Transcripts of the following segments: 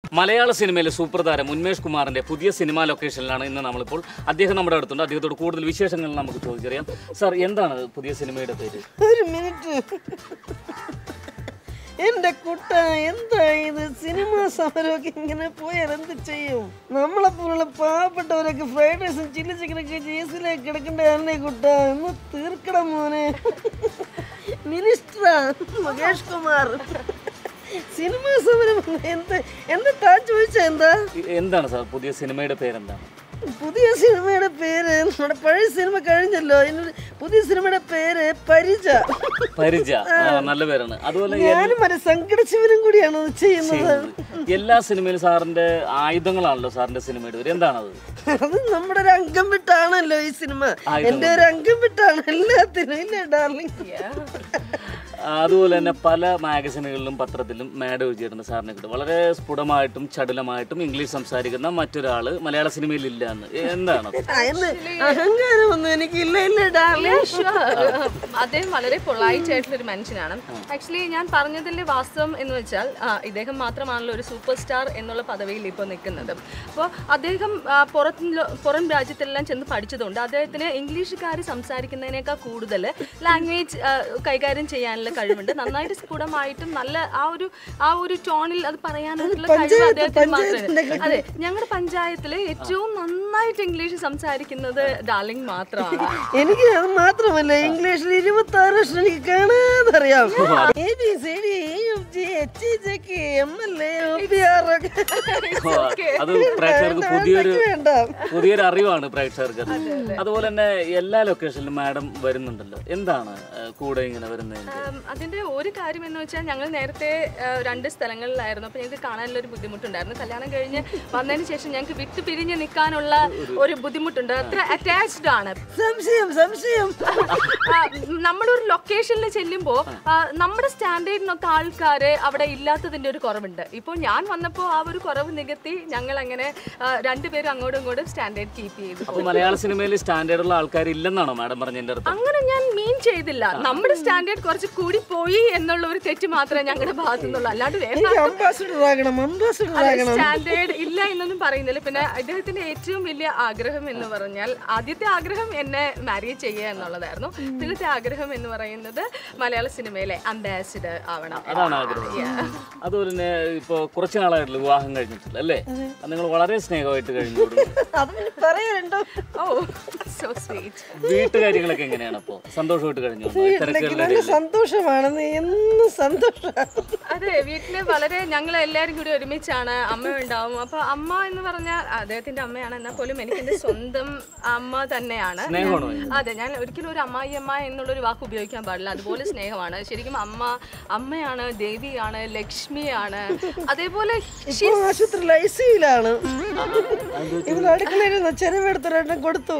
മലയാള സിനിമയിലെ സൂപ്പർ താരം ഉന്മേഷ് കുമാറിന്റെ പുതിയ സിനിമാ ലൊക്കേഷനിലാണ് ഇന്ന് നമ്മളിപ്പോൾ അദ്ദേഹം നമ്മുടെ അടുത്തുണ്ട് അദ്ദേഹത്തോട് കൂടുതൽ വിശേഷങ്ങൾ നമുക്ക് ചോദിച്ചറിയാം സാർ എന്താണ് പുതിയ സിനിമയുടെ പേര് ഒരു മിനിറ്റ് എന്റെ കുട്ട എന്താ ഇത് സിനിമാ സമരമൊക്കെ ഇങ്ങനെ പോയാൽ എന്ത് ചെയ്യും നമ്മളെ പോലുള്ള പാവപ്പെട്ടവരൊക്കെ ഫ്രൈഡ് റൈസും ചില്ലി ചിക്കനൊക്കെ ചേസിലേക്ക് കിടക്കണ്ടേ കുട്ട ഒന്ന് തീർക്കണം മോനെ മിനിസ്റ്ററാ മഹേഷ് കുമാർ സിനിമാ സമരം എന്ത് എന്താ താൻ ചോദിച്ച എന്താ എന്താണ് സാർ പുതിയ സിനിമയുടെ പേരെന്താണ് പുതിയ സിനിമയുടെ പേര് നമ്മുടെ പഴയ സിനിമ കഴിഞ്ഞല്ലോ അതിനൊരു പുതിയ സിനിമയുടെ പേര് പരിച പരിച ആ, നല്ല പേരാണ് അതുപോലെ ഞാനും മറ്റേ സങ്കടശിവനും കൂടിയാണ് അത് ചെയ്യുന്നത് എല്ലാ സിനിമയിലും സാറിന്റെ ആയുധങ്ങളാണല്ലോ സാറിന്റെ സിനിമയുടെ പേര് എന്താണത് അത് നമ്മുടെ ഒരു അംഗം വിട്ടാണല്ലോ ഈ സിനിമ എന്റെ ഒരു അംഗം വിട്ടാണ് എല്ലാത്തിനും ഇല്ലേ ഡാർലിംഗ് ആ, അതുപോലെ തന്നെ പല മാഗസിനുകളിലും പത്രത്തിലും മാഡ് വിജയേട്ടൻ സാറിനെ കിട്ടും വളരെ സ്ഫുടമായിട്ടും ചടുലമായിട്ടും ഇംഗ്ലീഷ് സംസാരിക്കുന്ന മറ്റൊരാള് മലയാള സിനിമയിൽ ഇല്ല എന്ന് എന്താണ് എന്ന് അഹങ്കാരമൊന്നും എനിക്കില്ല ഇല്ലേ ഡാർലിംഗ് അദ്ദേഹം വളരെ പൊളൈറ്റ് ആയിട്ടുള്ള ഒരു മനുഷ്യനാണ് ആക്ച്വലി ഞാൻ പറഞ്ഞതിന്റെ വാസ്തവം എന്ന് വെച്ചാൽ ആ, ഇദ്ദേഹം മാത്രമാണല്ലോ ഒരു സൂപ്പർ സ്റ്റാർ എന്നുള്ള പദവിയിൽ ഇപ്പോൾ നിൽക്കുന്നത് അപ്പോൾ അദ്ദേഹം ആ, പുറത്ത് ലോ- പുറം രാജ്യത്തെല്ലാം ചെന്ന് പഠിച്ചതുകൊണ്ട് അദ്ദേഹത്തിന് ഇംഗ്ലീഷുകാർ സംസാരിക്കുന്നതിനേക്കാൾ കൂടുതൽ ലാംഗ്വേജ് കൈകാര്യം ചെയ്യാനുള്ള കഴിവുണ്ട് നന്നായിട്ട് സ്ഫുടമായിട്ടും നല്ല ആ ഒരു ആ ഒരു ടോണിൽ അത് പറയാനായിട്ടുള്ള കഴിവ് അദ്ദേഹത്തിന് മാത്രമേ അതെ ഞങ്ങളുടെ പഞ്ചായത്തിൽ ഏറ്റവും നന്നായിട്ട് ഇംഗ്ലീഷ് സംസാരിക്കുന്നത് ഡാർലിംഗ് മാത്രമാണ് എനിക്ക് അത് മാത്രമല്ല ഇംഗ്ലീഷിൽ ഇരുപത്തി ആറ് വർഷം എനിക്ക് കാണാതെ അറിയാം A B C D E F G H J K M L A O P R ഒക്കെ അത് പ്രേക്ഷകർക്ക് പുതിയൊരു വേണ്ട പുതിയൊരു അറിവാണ് പ്രേക്ഷകർക്ക് അത്. അതുപോലെ തന്നെ എല്ലാ ലൊക്കേഷനിലും മാഡം വരുന്നുണ്ടല്ലോ എന്താണ് ആ, കൂടെ ഇങ്ങനെ വരുന്നതിന്റെ ഉം, അതിന്റെ ഒരു കാര്യം എന്ന് വെച്ചാൽ ഞങ്ങൾ നേരത്തെ ആ, രണ്ട് സ്ഥലങ്ങളിലായിരുന്നു അപ്പോൾ ഞങ്ങൾക്ക് കാണാനുള്ള ഒരു ബുദ്ധിമുട്ടുണ്ടായിരുന്നു കല്യാണം കഴിഞ്ഞ് വന്നതിന് ശേഷം ഞങ്ങൾക്ക് വിട്ടു പിരിഞ്ഞ് നിൽക്കാനുള്ള ഒരു ബുദ്ധിമുട്ടുണ്ട് അത്ര അറ്റാച്ച്ഡ് ആണ് സംശയം സംശയം ആ, നമ്മളൊരു ലൊക്കേഷനിൽ ചെല്ലുമ്പോൾ നമ്മുടെ സ്റ്റാൻഡേർഡിനൊക്കെ ആൾക്കാർ അവിടെ ഇല്ലാത്തതിന്റെ ഒരു കുറവുണ്ട് ഇപ്പോൾ ഞാൻ വന്നപ്പോൾ ആ ഒരു കുറവ് നികത്തി ഞങ്ങൾ അങ്ങനെ ആ, രണ്ടുപേരും അങ്ങോട്ടും ഇങ്ങോട്ടും സ്റ്റാൻഡേർഡ് കീപ്പ് ചെയ്തു അപ്പൊ മലയാള സിനിമയിൽ സ്റ്റാൻഡേർഡുള്ള ആൾക്കാർ ഇല്ലെന്നാണോ മാഡം പറഞ്ഞതിന്റെ അർത്ഥം അങ്ങനെ ഞാൻ മീൻ ചെയ്തില്ല നമ്മുടെ സ്റ്റാൻഡേർഡ് കുറച്ച് കൂടി പോയി എന്നുള്ള ഒരു തെറ്റ് മാത്രമേ ഞങ്ങളുടെ ഭാഗത്തു നിന്നുള്ളൂ അല്ലാണ്ട് വേറെ എനിക്ക് അംബാസിഡർ ആകണം അംബാസിഡർ ആകണം സ്റ്റാൻഡേർഡ് ഇല്ല എന്നൊന്നും പറയുന്നില്ല പിന്നെ അദ്ദേഹത്തിന്റെ ഏറ്റവും വലിയ ആഗ്രഹം എന്ന് പറഞ്ഞാൽ ആദ്യത്തെ ആഗ്രഹം എന്നെ മാരേജ് ചെയ്യുക എന്നുള്ളതായിരുന്നു പിന്നത്തെ ആഗ്രഹം എന്ന് പറയുന്നത് മലയാള സിനിമയിലെ അംബാസിഡർ ആവണം അതാണ് ആഗ്രഹം അതുപോലെ തന്നെ ഇപ്പൊ കുറച്ച് നാളായിട്ടുള്ള വിവാഹം കഴിഞ്ഞിട്ടില്ല അല്ലേ അത് നിങ്ങൾ വളരെ സ്നേഹമായിട്ട് കഴിഞ്ഞു അത് പിന്നെ പറയാനുണ്ടോ ഓ സോ സ്വീറ്റ് വീട്ടുകാര്യങ്ങളൊക്കെ എങ്ങനെയാണ് അപ്പോ സന്തോഷമായിട്ട് കഴിഞ്ഞു വന്നോ? തിരക്കുകളുടെ നല്ല സന്തോഷമാണെന്ന് എന്നും സന്തോഷമാണ് അതെ വീട്ടില് വളരെ ഞങ്ങൾ എല്ലാവരും കൂടി ഒരുമിച്ചാണ് അമ്മ ഉണ്ടാവും അപ്പൊ അമ്മ എന്ന് പറഞ്ഞാൽ അദ്ദേഹത്തിന്റെ അമ്മയാണ് എന്നാൽ പോലും എനിക്ക് എന്റെ സ്വന്തം അമ്മ തന്നെയാണ് സ്നേഹമാണോ അതെ ഞാൻ ഒരിക്കലും ഒരു അമ്മായി അമ്മ എന്നുള്ളൊരു വാക്ക് ഉപയോഗിക്കാൻ പാടില്ല അതുപോലെ സ്നേഹമാണ് ശരിക്കും അമ്മ അമ്മയാണ് ദേവിയാണ് ലക്ഷ്മിയാണ് അതേപോലെ ഇപ്പൊ ആശുപത്രിയിൽ ഐ സിയിലാണ് ഇവിടെ അടുക്കളയിൽ നിന്ന് ചെലവെടുത്തൊരെണ്ണം കൊടുത്തു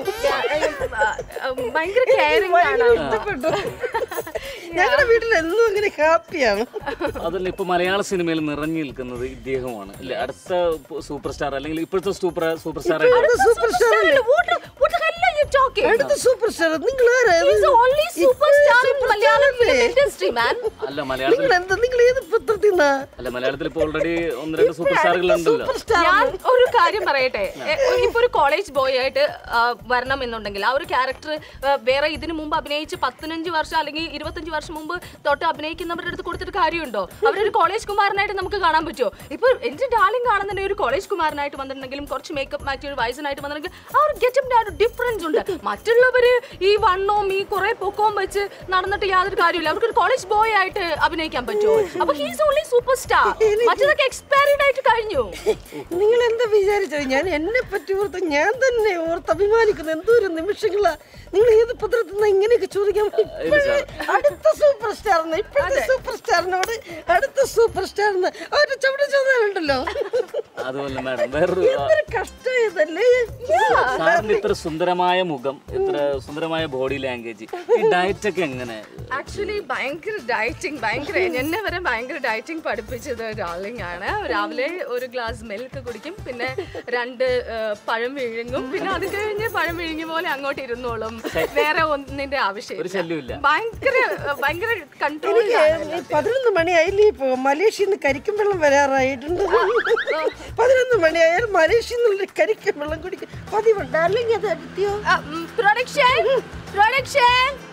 ഭയങ്കര കെയറിംഗ് ആണ് ഇഷ്ടപ്പെട്ടു ഞങ്ങളുടെ വീട്ടിൽ എന്നും അങ്ങനെ ഹാപ്പിയാണ് അതല്ല ഇപ്പൊ മലയാള സിനിമയിൽ നിറഞ്ഞു നിൽക്കുന്നത് ഇദ്ദേഹമാണ് അല്ലെ അടുത്ത സൂപ്പർ സ്റ്റാർ അല്ലെങ്കിൽ ഇപ്പോഴത്തെ super super star super star What, what the hell are you talking? അടുത്ത സൂപ്പർ സ്റ്റാർ നിങ്ങൾ ആരാ He's the only superstar in Malayalam film industry, man. അല്ല മലയാളത്തിൽ നിങ്ങൾ എന്താ നിങ്ങൾ ഏത് പത്രത്തിൽ നിന്നാ അല്ല മലയാളത്തിൽ ഇപ്പൊ ഓൾറെഡി ഒന്ന് രണ്ട് സൂപ്പർ സ്റ്റാറുകൾ ഉണ്ടല്ലോ സൂപ്പർ സ്റ്റാർ ഞാൻ ഒരു കാര്യം പറയട്ടെ എ, ഒരു- ഇപ്പൊ ഒരു കോളേജ് ബോയ് ആയിട്ട് ആ, വരണം എന്നുണ്ടെങ്കിൽ ആ ഒരു ക്യാരക്ടർ വേറെ ഇതിനു മുമ്പ് അഭിനയിച്ച് പതിനഞ്ച് വർഷം അല്ലെങ്കിൽ ഇരുപത്തഞ്ച് വർഷം മുമ്പ് തൊട്ട് അഭിനയിക്കുന്നവരുടെ അടുത്ത് കൊടുത്തിട്ട് കാര്യമുണ്ടോ അവരൊരു കോളേജ് കുമാരനായിട്ട് നമുക്ക് കാണാൻ പറ്റുമോ ഇപ്പൊ എന്റെ ഡാർലിംഗ് കാണുന്നുണ്ടെങ്കിൽ ഒരു കോളേജ് കുമാരനായിട്ട് വന്നിട്ടുണ്ടെങ്കിലും കുറച്ച് മേക്കപ്പ് മാറ്റി ഒരു വയസ്സനായിട്ട് വന്നിട്ടുണ്ടെങ്കിൽ ആ ഒരു ഗെറ്റപ്പിന്റെ ആ ഒരു ഡിഫറൻസ് ഉണ്ട് മറ്റുള്ളവര് ഈ വണ്ണവും ഈ കുറെ പൊക്കവും വെച്ച് നടന്നിട്ട് യാതൊരു കാര്യമില്ല അവർക്ക് ഒരു കോളേജ് ബോയ് ആയിട്ട് അഭിനയിക്കാൻ പറ്റുമോ അപ്പൊ ഹീസ് ഓൺലി സൂപ്പർ സ്റ്റാർ മറ്റതൊക്കെ എക്സ്പയർഡ് ആയിട്ട് കഴിഞ്ഞു നിങ്ങൾ എന്താ വിചാരിച്ചത് ഞാൻ എന്നെ പറ്റി ഓർത്ത് ഞാൻ തന്നെ ഓർത്ത് അഭിമാനിക്കുന്ന എന്തോ ഒരു നിമിഷങ്ങളാ നിങ്ങൾ ഏത് പത്രത്തിൽ നിന്ന് ഇങ്ങനെയൊക്കെ ചോദിക്കാൻ ഇപ്പോഴേ അടുത്ത സൂപ്പർ സ്റ്റാർ ഇപ്പോഴത്തെ സൂപ്പർ സ്റ്റാറിനോട് അടുത്ത സൂപ്പർ സ്റ്റാർ ഒരു ചവിട്ടി ചോദ്യമുണ്ടല്ലോ അതുപോലെ മാഡം വേറൊരു എന്തൊരു കഷ്ടം ആയതല്ലേ സാറിന് ഇത്ര സുന്ദരമായ മുഖം ഇത്ര സുന്ദരമായ ബോഡി ലാംഗ്വേജ് ഈ ഡയറ്റ് ഒക്കെ എങ്ങനെ ആക്ച്വലി ഭയങ്കര ഡയറ്റിംഗ് ഭയങ്കര എന്നെ വരെ ഭയങ്കര ഡയറ്റിംഗ് പഠിപ്പിച്ചത് ഡാർലിംഗ് ആണ് രാവിലെ ഒരു ഗ്ലാസ് മിൽക്ക് കുടിക്കും പിന്നെ രണ്ട് ആ, പഴം വിഴുങ്ങും പിന്നെ അത് കഴിഞ്ഞ് പഴം വിഴുങ്ങിയ പോലെ അങ്ങോട്ട് ഇരുന്നോളും വേറെ ഒന്നിന്റെ ഒരു ആവശ്യമില്ല ശല്യമില്ല ഭയങ്കര ഭയങ്കര കൺട്രോൾ ഈ പതിനൊന്ന് മണിയായില്ലേ ഇപ്പൊ മലേഷ്യയിൽ നിന്ന് കരിക്കും വെള്ളം വരാറായിട്ടുണ്ട് പതിനൊന്ന് മണിയായാൽ മലേഷ്യയിൽ നിന്ന് കരിക്കും വെള്ളം കുടിക്കും പതിവുണ്ട് അല്ലെങ്കിൽ അത് അടിയോ പ്രൊഡക്ഷൻ പ്രൊഡക്ഷൻ